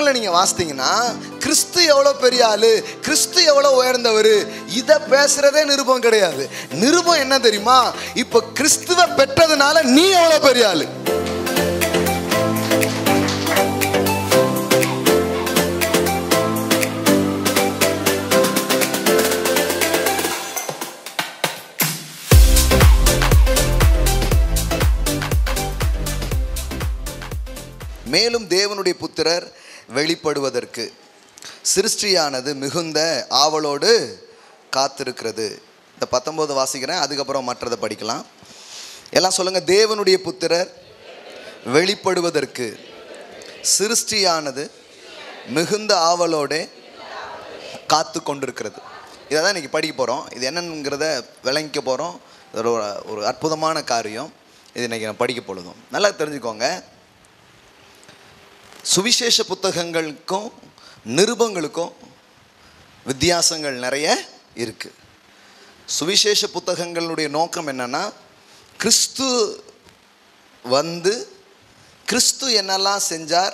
பைபிளை நீங்க வாசித்தீங்கன்னா கிறிஸ்து எவ்வளோ பெரிய ஆளு கிறிஸ்து எவ்வளோ உயர்ந்தவர் இதை பேசுறதே நிருபம் கிடையாது நிருபம் என்ன தெரியுமா இப்போ கிறிஸ்துவ பெற்றதுனால நீ எவ்வளோ பெரிய ஆளு மேலும் தேவனுடைய புத்திரர் வெளிப்படுவதற்கு சிருஷ்டியானது மிகுந்த ஆவலோடு காத்திருக்கிறது இந்த பத்தொன்பது வாசிக்கிறேன் அதுக்கப்புறம் மற்றதை படிக்கலாம் எல்லாம் சொல்லுங்க தேவனுடைய புத்திரர் வெளிப்படுவதற்கு சிருஷ்டியானது மிகுந்த ஆவலோடு காத்து கொண்டிருக்கிறது இதை தான் இன்றைக்கி படிக்க போகிறோம் இது என்னங்கிறத விளங்கிக்க போகிறோம் ஒரு ஒரு அற்புதமான காரியம் இது இன்றைக்கி நான் படிக்க பொழுதும் நல்லா தெரிஞ்சுக்கோங்க சுவிசேஷ புத்தகங்களுக்கும் நிருபங்களுக்கும் வித்தியாசங்கள் நிறைய இருக்குது சுவிசேஷ புத்தகங்களுடைய நோக்கம் என்னன்னா கிறிஸ்து வந்து கிறிஸ்து என்னெல்லாம் செஞ்சார்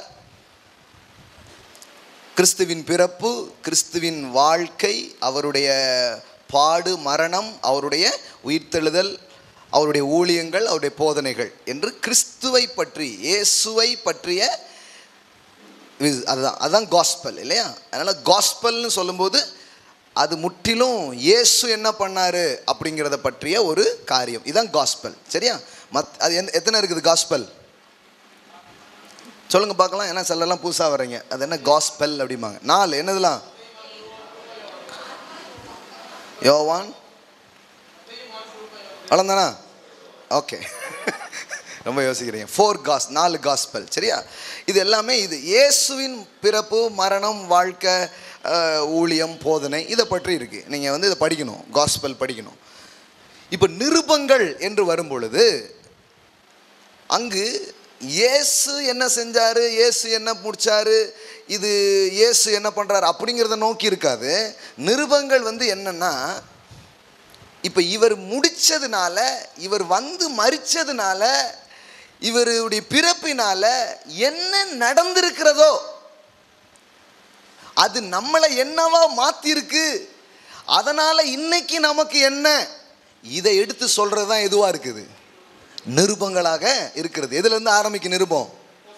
கிறிஸ்துவின் பிறப்பு கிறிஸ்துவின் வாழ்க்கை அவருடைய பாடு மரணம் அவருடைய உயிர்த்தெழுதல் அவருடைய ஊழியங்கள் அவருடைய போதனைகள் என்று கிறிஸ்துவை பற்றி இயேசுவை பற்றிய இது அதுதான் அதுதான் காஸ்பல் இல்லையா அதனால் காஸ்பல்னு சொல்லும்போது அது முற்றிலும் இயேசு என்ன பண்ணாரு அப்படிங்கிறத பற்றிய ஒரு காரியம் இதுதான் காஸ்பல் சரியா மத் அது எந்த எத்தனை இருக்குது காஸ்பல் சொல்லுங்க பார்க்கலாம் ஏன்னா சிலர்லாம் புதுசாக வர்றீங்க அது என்ன காஸ்பல் அப்படிம்பாங்க நாலு என்னதுலாம் யோவான் அவ்வளோதானா ஓகே ரொம்ப யோசிக்கிறீங்க ஃபோர் காஸ் நாலு காஸ்பல் சரியா இது எல்லாமே இது இயேசுவின் பிறப்பு மரணம் வாழ்க்கை அஹ், ஊழியம் போதனை இதை பற்றி இருக்கு நீங்கள் வந்து இதை படிக்கணும் காஸ்பல் படிக்கணும் இப்போ நிருபங்கள் என்று வரும் பொழுது அங்கு இயேசு என்ன செஞ்சாரு இயேசு என்ன முடிச்சாரு இது இயேசு என்ன பண்றாரு அப்படிங்கிறத நோக்கி இருக்காது நிருபங்கள் வந்து என்னன்னா இப்போ இவர் முடிச்சதுனால இவர் வந்து மறிச்சதுனால இவருடைய பிறப்பினால என்ன நடந்திருக்கிறதோ அது நம்மளை என்னவா மாத்திருக்கு அதனால இன்னைக்கு நமக்கு என்ன இதை எடுத்து சொல்றது தான் எதுவா இருக்குது நிருபங்களாக இருக்கிறது எதுல இருந்து ஆரம்பிக்கும் நிருபம்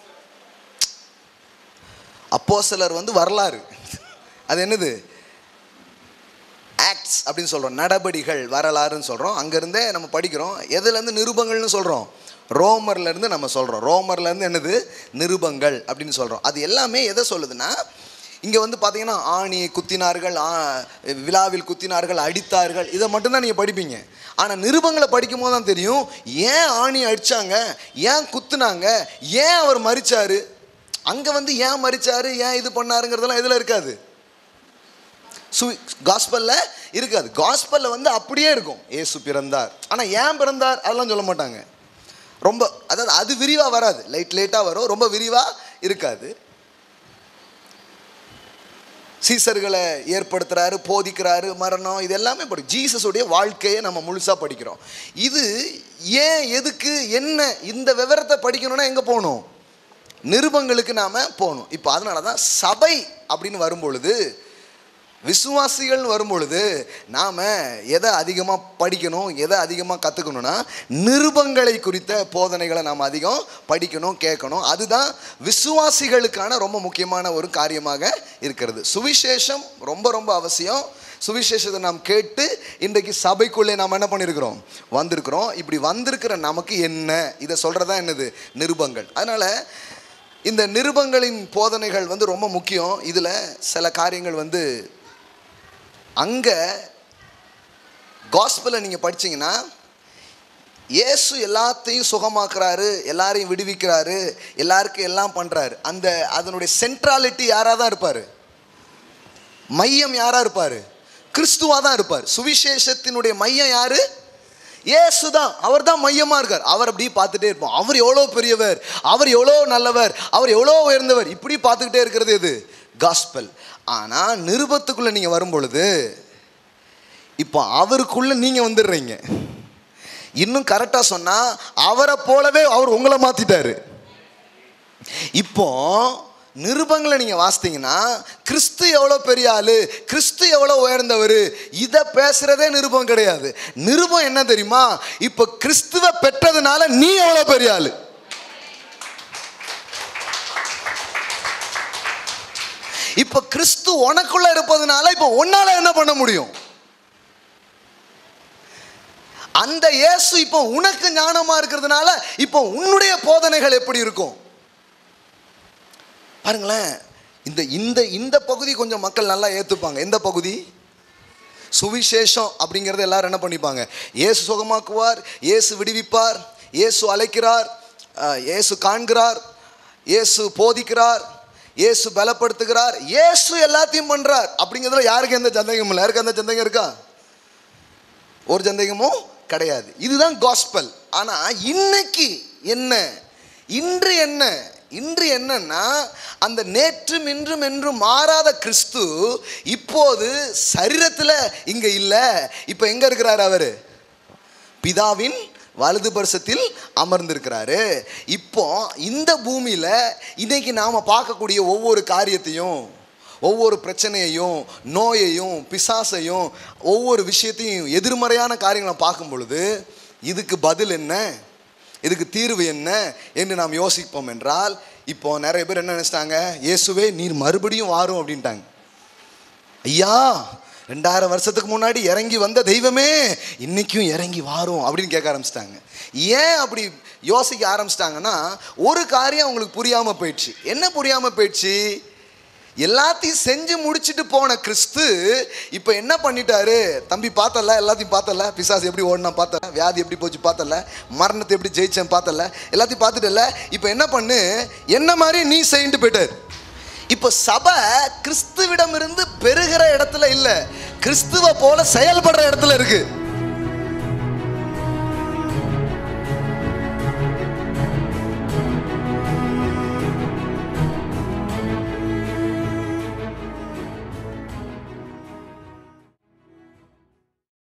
அப்போஸ்தலர் வந்து வரலாறு அது என்னது ஆக்ட்ஸ் அப்படின்னு சொல்கிறோம் நடபடிகள் வரலாறுன்னு சொல்கிறோம் அங்கேருந்தே நம்ம படிக்கிறோம் எதுலேருந்து நிருபங்கள்னு சொல்கிறோம் ரோமர்லேருந்து நம்ம சொல்கிறோம் ரோமர்லேருந்து என்னது நிருபங்கள் அப்படின்னு சொல்கிறோம் அது எல்லாமே எதை சொல்லுதுன்னா இங்கே வந்து பார்த்தீங்கன்னா ஆணி குத்தினார்கள் ஆ, விழாவில் குத்தினார்கள் அடித்தார்கள் இதை மட்டும்தான் நீங்கள் படிப்பீங்க ஆனால் நிருபங்களை படிக்கும் போது தான் தெரியும் ஏன் ஆணி அடித்தாங்க ஏன் குத்துனாங்க ஏன் அவர் மறிச்சாரு அங்கே வந்து ஏன் மறிச்சாரு ஏன் இது பண்ணாருங்கிறதெல்லாம் இதில் இருக்காது சு காஸ்பல்ல இருக்காது காஸ்பல்ல வந்து அப்படியே இருக்கும் ஏசு பிறந்தார் ஆனால் ஏன் பிறந்தார் அதெல்லாம் சொல்ல மாட்டாங்க ரொம்ப அதாவது அது விரிவாக வராது லைட் லைட்டாக வரும் ரொம்ப விரிவாக இருக்காது சீசர்களை ஏற்படுத்துறாரு போதிக்கிறாரு மரணம் இது எல்லாமே படி ஜீசஸுடைய வாழ்க்கையை நம்ம முழுசாக படிக்கிறோம் இது ஏன் எதுக்கு என்ன இந்த விவரத்தை படிக்கணும்னா எங்கே போகணும் நிருபங்களுக்கு நாம் போகணும் இப்போ அதனால தான் சபை அப்படின்னு வரும்பொழுது விசுவாசிகள் வரும்பொழுது நாம் எதை அதிகமாக படிக்கணும் எதை அதிகமாக கற்றுக்கணும்னா நிருபங்களை குறித்த போதனைகளை நாம் அதிகம் படிக்கணும் கேட்கணும் அதுதான் விசுவாசிகளுக்கான ரொம்ப முக்கியமான ஒரு காரியமாக இருக்கிறது சுவிசேஷம் ரொம்ப ரொம்ப அவசியம் சுவிசேஷத்தை நாம் கேட்டு இன்றைக்கு சபைக்குள்ளே நாம் என்ன பண்ணியிருக்கிறோம் வந்திருக்கிறோம் இப்படி வந்திருக்கிற நமக்கு என்ன இதை சொல்கிறதா என்னது நிருபங்கள் அதனால் இந்த நிருபங்களின் போதனைகள் வந்து ரொம்ப முக்கியம் இதில் சில காரியங்கள் வந்து அங்கே காஸ்பலை நீங்கள் படிச்சீங்கன்னா இயேசு எல்லாத்தையும் சுகமாக்குறாரு எல்லாரையும் விடுவிக்கிறாரு எல்லாருக்கும் எல்லாம் பண்ணுறாரு அந்த அதனுடைய சென்ட்ராலிட்டி யாராக தான் இருப்பார் மையம் யாராக இருப்பார் கிறிஸ்துவாக தான் இருப்பார் சுவிசேஷத்தினுடைய மையம் யாரு இயேசு தான் அவர் தான் மையமாக இருக்கார் அவர் அப்படி பார்த்துட்டே இருப்போம் அவர் எவ்வளோ பெரியவர் அவர் எவ்வளோ நல்லவர் அவர் எவ்வளோ உயர்ந்தவர் இப்படி பார்த்துக்கிட்டே இருக்கிறது எது காஸ்பல் ஆனால் நிருபத்துக்குள்ளே நீங்கள் வரும் பொழுது இப்போ அவருக்குள்ளே நீங்கள் வந்துடுறீங்க இன்னும் கரெக்டாக சொன்னால் அவரை போலவே அவர் உங்களை மாற்றிட்டாரு இப்போ நிருபங்களை நீங்க வாசித்தீங்கன்னா கிறிஸ்து எவ்வளோ பெரிய ஆளு கிறிஸ்து எவ்வளோ உயர்ந்தவர் இதை பேசுறதே நிருபம் கிடையாது நிருபம் என்ன தெரியுமா இப்போ கிறிஸ்துவ பெற்றதுனால நீ எவ்வளோ பெரிய ஆளு இப்போ கிறிஸ்து உனக்குள்ள இருப்பதுனால இப்போ உன்னால என்ன பண்ண முடியும் அந்த இயேசு இப்போ உனக்கு ஞானமா இருக்கிறதுனால இப்போ உன்னுடைய போதனைகள் எப்படி இருக்கும் பாருங்களேன் இந்த இந்த இந்த பகுதி கொஞ்சம் மக்கள் நல்லா ஏற்றுப்பாங்க எந்த பகுதி சுவிசேஷம் அப்படிங்கிறத எல்லாரும் என்ன பண்ணிப்பாங்க இயேசு சுகமாக்குவார் இயேசு விடுவிப்பார் இயேசு அழைக்கிறார் அஹ், இயேசு காண்கிறார் இயேசு போதிக்கிறார் இயேசு பலப்படுத்துகிறார் இயேசு எல்லாத்தையும் பண்றார் அப்படிங்கிறதுல யாருக்கு எந்த சந்தேகமும் இல்லை யாருக்கு எந்த சந்தேகம் இருக்கா ஒரு சந்தேகமும் கிடையாது இதுதான் காஸ்பல் ஆனா இன்னைக்கு என்ன இன்று என்ன இன்று என்னன்னா அந்த நேற்றும் இன்றும் என்றும் மாறாத கிறிஸ்து இப்போது சரீரத்தில் இங்க இல்லை இப்போ எங்க இருக்கிறார் அவரு பிதாவின் வலது பரிசத்தில் அமர்ந்திருக்கிறாரு இப்போ இந்த பூமியில இன்னைக்கு நாம பார்க்கக்கூடிய ஒவ்வொரு காரியத்தையும் ஒவ்வொரு பிரச்சனையையும் நோயையும் பிசாசையும் ஒவ்வொரு விஷயத்தையும் எதிர்மறையான காரியங்களை பார்க்கும் பொழுது இதுக்கு பதில் என்ன இதுக்கு தீர்வு என்ன என்று நாம் யோசிப்போம் என்றால் இப்போ நிறைய பேர் என்ன நினைச்சிட்டாங்க இயேசுவே நீர் மறுபடியும் வாரும் அப்படின்ட்டாங்க ஐயா ரெண்டாயிரம் வருஷத்துக்கு முன்னாடி இறங்கி வந்த தெய்வமே இன்னைக்கும் இறங்கி வாரும் அப்படின்னு கேட்க ஆரம்பிச்சிட்டாங்க ஏன் அப்படி யோசிக்க ஆரம்பிச்சிட்டாங்கன்னா ஒரு காரியம் அவங்களுக்கு புரியாம போயிடுச்சு என்ன புரியாம போயிடுச்சு எல்லாத்தையும் செஞ்சு முடிச்சிட்டு போன கிறிஸ்து இப்போ என்ன பண்ணிட்டாரு தம்பி பார்த்தல எல்லாத்தையும் பார்த்தல பிசாசு எப்படி ஓடினா பார்த்தல வியாதி எப்படி போச்சு பார்த்தல மரணத்தை எப்படி ஜெயிச்சேன் பார்த்தல எல்லாத்தையும் பார்த்துட்டல இப்போ என்ன பண்ணு என்ன மாதிரி நீ செய்யிட்டு போயிட்டாரு இப்போ சபை கிறிஸ்துவிடம் இருந்து பெறுகிற இடத்துல இல்லை கிறிஸ்துவ போல செயல்படுற இடத்துல இருக்கு